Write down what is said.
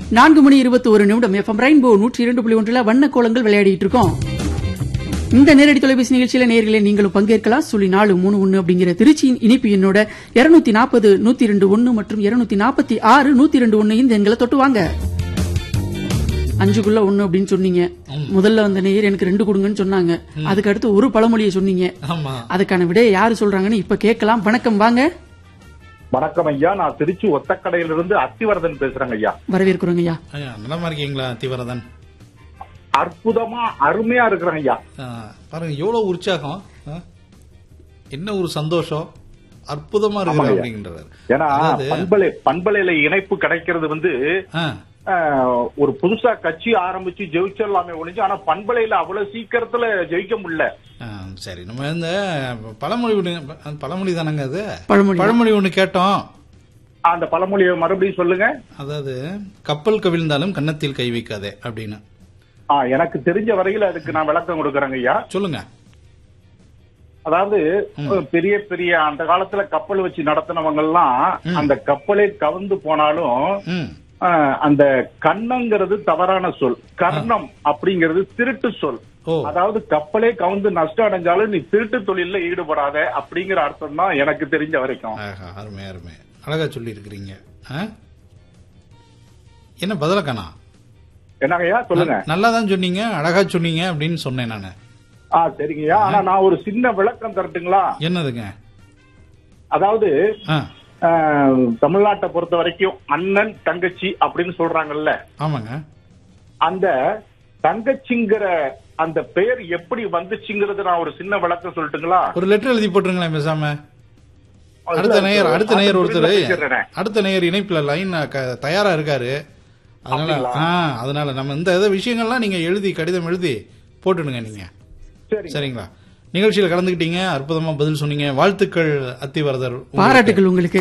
நான்கு மணி இருபத்தி ஒரு நிமிடம் எஃப்எம் ரெயின்போ நூற்றி இரண்டு புள்ளி ஒன்றுல வண்ண கோலங்கள் விளையாடிட்டு இருக்கோம் இந்த நேரடி தொலைபேசி நிகழ்ச்சியில நேர்களே நீங்களும் பங்கேற்கலாம் சொல்லி நாலு மூணு ஒன்னு அப்படிங்கிற திருச்சியின் இனிப்பு எண்ணோட இருநூத்தி நாற்பது நூத்தி ரெண்டு ஒன்னு மற்றும் இருநூத்தி நாற்பத்தி ஆறு நூத்தி ரெண்டு ஒன்னு இந்த எண்களை தொட்டு வாங்க அஞ்சுக்குள்ள ஒண்ணு அப்படின்னு சொன்னீங்க முதல்ல வந்த நேயர் எனக்கு ரெண்டு கொடுங்கன்னு சொன்னாங்க அதுக்கு அடுத்து ஒரு பழமொழியை சொன்னீங்க ஆமா அதுக்கான விடையை யாரு சொல்றாங்கன்னு இப்ப கேட்கலாம் வணக்கம் வாங்க வணக்கம் ஐயா நான் திருச்சி ஒத்தக்கடையிலிருந்து அத்திவரதன் பேசுறேங்க ஐயா வரவேற்கிறோங்க ஐயா ஐயா நலமா இருக்கீங்களா திவரதன் அற்புதமா அருமையா இருக்கிறேங்க ஐயா ஆ, பாருங்க எவ்வளவு உற்சாகம் ஆ? என்ன ஒரு சந்தோஷம் அற்புதமா இருக்கு ஆமாங்க. அப்படின்றாரு ஏன்னா அதாவது- பண்பலை பண்பலையில இணைப்பு கிடைக்கிறது வந்து ஆ, ஆஹ், ஒரு புதுசா கட்சி ஆரம்பிச்சு ஜெயிச்சிடலாமே ஒழிஞ்சு ஆனா பண்பலையில அவ்வளவு சீக்கிரத்துல ஜெயிக்க முடியல ஆ, சரி நம்ம இந்த பழமொழி ஒண்ணு பழமொழி தானங்க அது பழமொழி பழமொழி ஒண்ணு கேட்டோம் அந்த பழமொழியை மறுபடியும் சொல்லுங்க அதாவது கப்பல் கவிழ்ந்தாலும் கன்னத்தில் கை வைக்காதே அப்படின்னு ஆ, எனக்கு தெரிஞ்ச வரையில் அதுக்கு நான் விளக்கம் கொடுக்கறேங்க ஐயா சொல்லுங்க அதாவது பெரிய பெரிய அந்த காலத்துல கப்பல் வச்சு நடத்தினவங்க எல்லாம் அந்த கப்பலே கவுந்து போனாலும் ம் ஆஹ், அந்த கண்ணங்கிறது தவறான சொல் கர்ணம் அப்படிங்கிறது திருட்டு சொல் ஓ அதாவது கப்பலே கவுந்து நஷ்டம் அடைஞ்சாலும் நீ திருட்டு தொழில ஈடுபடாத அப்படிங்கிற அர்த்தம் தான் எனக்கு தெரிஞ்ச வரைக்கும் ஆஹா, அருமை அருமை அழகா சொல்லி இருக்கிறீங்க என்ன பதிலக்கானா என்னங்கய்யா சொல்லுங்க நல்லா தான் சொன்னீங்க அழகா சொன்னீங்க அப்படின்னு சொன்னேன் நானு ஆ சரிங்கய்யா ஆனா நான் ஒரு சின்ன விளக்கம் தரட்டுங்களா என்னதுங்க அதாவது ஆ ஆஹ், தமிழ்நாட்டை பொறுத்த வரைக்கும் அண்ணன் தங்கச்சி அப்படின்னு சொல்றாங்கல்ல ஆமாங்க அந்த தங்கச்சிங்கிற அந்த பெயர் எப்படி வந்துச்சுங்கிறது நான் ஒரு சின்ன விளக்கம் சொல்லட்டுங்களா ஒரு லெட்டர் எழுதி போட்டுருங்களேன் பேசாம அடுத்த நேயர் அடுத்த நேயர் ஒருத்தர் சொல்லிடுறேன். அடுத்த நேயர் இணைப்புல லைன் தயாரா இருக்காரு அதனால அப்படிங்களா? ஆ அதனால நம்ம இந்த இதை விஷயங்கள்லாம் நீங்க எழுதி கடிதம் எழுதி போட்டுடுங்க நீங்க சரி சரிங்களா நிகழ்ச்சியில கலந்துக்கிட்டீங்க அற்புதமா பதில் சொன்னீங்க வாழ்த்துக்கள் அத்திவரதர் உங்களுக்கு. பாராட்டுகள் உங்களுக்கு